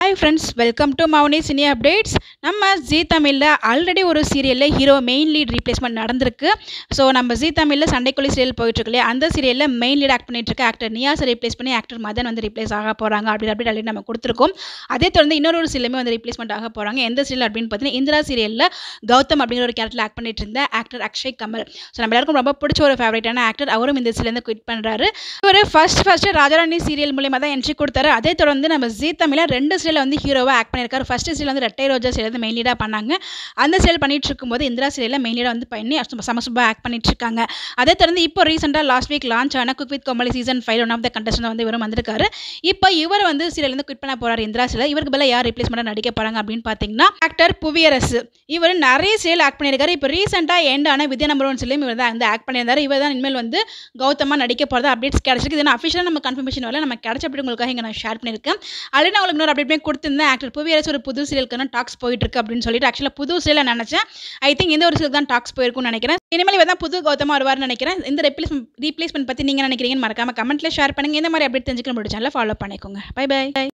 hi friends welcome to Mouni cine updates நம்ம ஜீ தமிழில் already ஒரு சீரியலில் ஹீரோ மெயின் லீட் ரீப்ளேஸ்மெண்ட் நடந்திருக்கு ஸோ நம்ம ஜீ தமிழில் சண்டைக்குழி சீரியல் போயிட்டுருக்கு இல்லையா அந்த சீரியலில் மெயின் லீட் ஆக்ட் பண்ணிட்டு இருக்க ஆக்டர் நியாஸை ரீப்ளேஸ் பண்ணி ஆக்டர் மதன் வந்து ரீப்ளேஸ் ஆக போகிறாங்க அப்படி அப்படி ஆல்ரெடி நம்ம கொடுத்துருக்கோம் அதே தொடர்ந்து இன்னொரு ஒரு சீரியலுமே வந்து ரீப்ளேஸ்மெண்ட் ஆக போகிறாங்க எந்த சீரியல் அப்படின்னு பார்த்தீங்கன்னா இந்திரா சீரியலில் கௌதம் அப்படிங்கிற ஒரு கேரக்டர் ஆக்ட் பண்ணிட்டு இருந்த ஆக்டர் அக்ஷய் கமல் ஸோ நம்ம எல்லாருக்கும் ரொம்ப பிடிச்ச ஒரு ஃபேவரட்டான ஆக்டர் அவரும் இந்த சீரியலேருந்து குவிட் பண்ணுறாரு இவர் ஃபர்ஸ்ட் ஃபர்ஸ்ட் ராஜாராணி சீரியல் மூலியமாக தான் என்ட்ரி கொடுத்தாரு அதே தொடர்ந்து நம்ம ஜீ தமிழில் ரெண்டு சீரியல் வந்து ஹீரோவாக ஆக்ட் பண்ணியிருக்காரு ஃபர்ஸ்ட் சீரியல் வந்து ரெட்டை ரோஜா சீரியல் வந்து மெயின் லீடாக பண்ணாங்க அந்த சீரியல் பண்ணிட்டு இருக்கும்போது இந்திரா சீரியலில் மெயின் லீடாக வந்து பண்ணி சமசுபாக ஆக்ட் பண்ணிட்டு இருக்காங்க அதே தொடர்ந்து இப்போ ரீசெண்டாக லாஸ்ட் வீக் லான்ச் ஆன cook with Comali season five one of the contestant வந்து இவரும் வந்திருக்காரு இப்போ இவர் வந்து சீரியல் வந்து குவிட் பண்ண போறாரு இந்திரா சீரியல் இவருக்கு பதிலாக யார் ரீப்ளேஸ்மெண்ட் நடிக்க போறாங்க அப்படின்னு பார்த்தீங்கன்னா ஆக்டர் புவியரசு இவர் நிறைய சீரியல் ஆக்ட் பண்ணியிருக்காரு இப்போ ரீசெண்டாக எண்ட் ஆன வித்யா நம்பர் ஒன் சீரியலும் இவர் தான் வந்து ஆக்ட் பண்ணியிருந்தாரு இவர் தான் இனிமேல் வந்து கௌதமாக நடிக்க போகிறதா அப்டேட்ஸ் கிடச்சிருக்கு இது அஃபிஷியலாக நம்ம கன்ஃபர்மேஷன் வரல நம்ம கிடச்ச அப்படி உங்களுக்காக இங்கே நான் ஷேர் பண்ணியிருக்கேன் ஆல்ரெடி நான் உங்களுக்கு இன்னொரு அப்டேட்மே கொடுத்திருந்தேன் ஆக்டர் புவியரசு ஒரு புது சீரியலுக்கான டாக்ஸ் போயிட்டு இருக்கு அப்படின்னு சொல்லிட்டு ஆக்சுவலாக புது சீரியல் நினச்சேன் ஐ திங்க் இந்த ஒரு சீரியல் தான் டாக்ஸ் போயிருக்கும்னு நினைக்கிறேன் இனிமேல் இவர் தான் புது கௌதமாக வருவார்னு நினைக்கிறேன் இந்த ரீப்ளேஸ் ரீப்ளேஸ்மெண்ட் பற்றி நீங்கள் நினைக்கிறீங்கன்னு மறக்காம கமெண்ட்ல ஷேர் பண்ணுங்க இந்த மாதிரி அப்டேட் தெரிஞ்சுக்க நம்ம சேனலை ஃபாலோ பண்ணிக்கோங்க பை பை